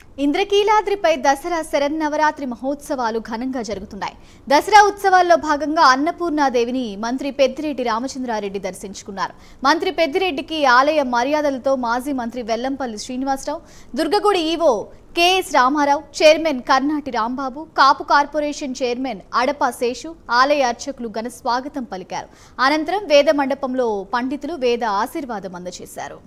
ఇంద్రకీలాద్రిపై దసరా శరన్నవరాత్రి మహోత్సవాలు ఘనంగా జరుగుతున్నాయి దసరా ఉత్సవాల్లో భాగంగా అన్నపూర్ణాదేవిని మంత్రి పెద్దిరెడ్డి రామచంద్రారెడ్డి దర్శించుకున్నారు మంత్రి పెద్దిరెడ్డికి ఆలయ మర్యాదలతో మాజీ మంత్రి వెల్లంపల్లి శ్రీనివాసరావు దుర్గగుడి EO KS Ramarao chairman Karnati Rambabu Kapu corporation chairman Adapa Seshu ఆలయ అర్చకులు ఘన స్వాగతం పలికారు అనంతరం వేద మండపంలో పండితులు వేద ఆశీర్వాదం అందజేశారు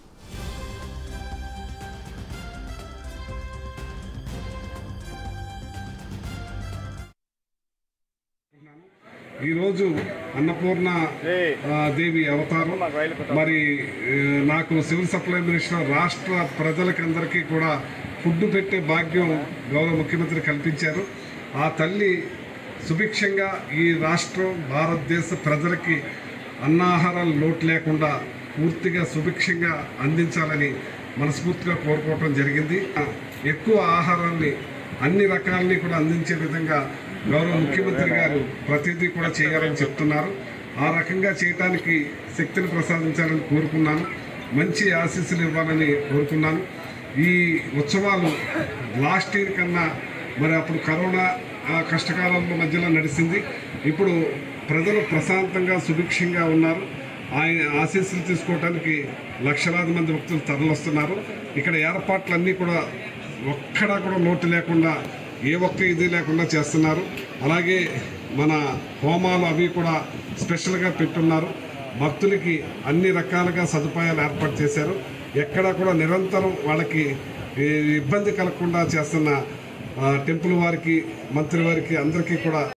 ఈరోజు అన్నపూర్ణ ఆ, దేవి అవతారం మరి ఆ, నాకు సివిల్ సప్లై మినిస్టర్ రాష్ట్ర ప్రజలకందరికీ కూడా ఫుడ్ పెట్టే భాగ్యం గౌరవ ముఖ్యమంత్రి కల్పించారు ఆ తల్లి సుభిక్షంగా ఈ రాష్ట్రం భారతదేశ ప్రజలకి అన్నాహారాలు లోటు లేకుండా పూర్తిగా సుభిక్షంగా అందించాలని మనస్ఫూర్తిగా కోరుకోవటం జరిగింది ఆ, ఎక్కువ ఆహారాన్ని అన్ని రకాలని కూడా అందించే విధంగా గౌరవ ముఖ్యమంత్రి గారు ప్రతిదీ కూడా చేయాలని చెప్తున్నారు ఆ రకంగా చేయటానికి శక్తిని ప్రసాదించాలని కోరుకున్నాను మంచి ఆశీస్సులు ఇవ్వాలని కోరుకున్నాను ఈ ఉత్సవాలు లాస్ట్ ఇయర్ కన్నా మరి అప్పుడు కరోనా ఆ కష్టకాలంలో మధ్యలో నడిచింది ఇప్పుడు ప్రజలు ప్రశాంతంగా సుభిక్షంగా ఉన్నారు ఆయన ఆశీస్సులు తీసుకోవడానికి లక్షలాది మంది భక్తులు తరలిస్తున్నారు ఇక్కడ ఏర్పాట్లన్నీ కూడా ఒక్కడా కూడా లోటు లేకుండా ఏ ఒక్క ఇది లేకుండా చేస్తున్నారు అలాగే మన హోమాలు అవి కూడా స్పెషల్గా పెట్టున్నారు భక్తులకి అన్ని రకాలుగా సదుపాయాలు ఏర్పాటు చేశారు ఎక్కడా కూడా నిరంతరం వాళ్ళకి ఈ ఇబ్బంది కలగకుండా చేస్తున్న ఆ, టెంపుల్ వారికి మంత్రి వారికి అందరికీ కూడా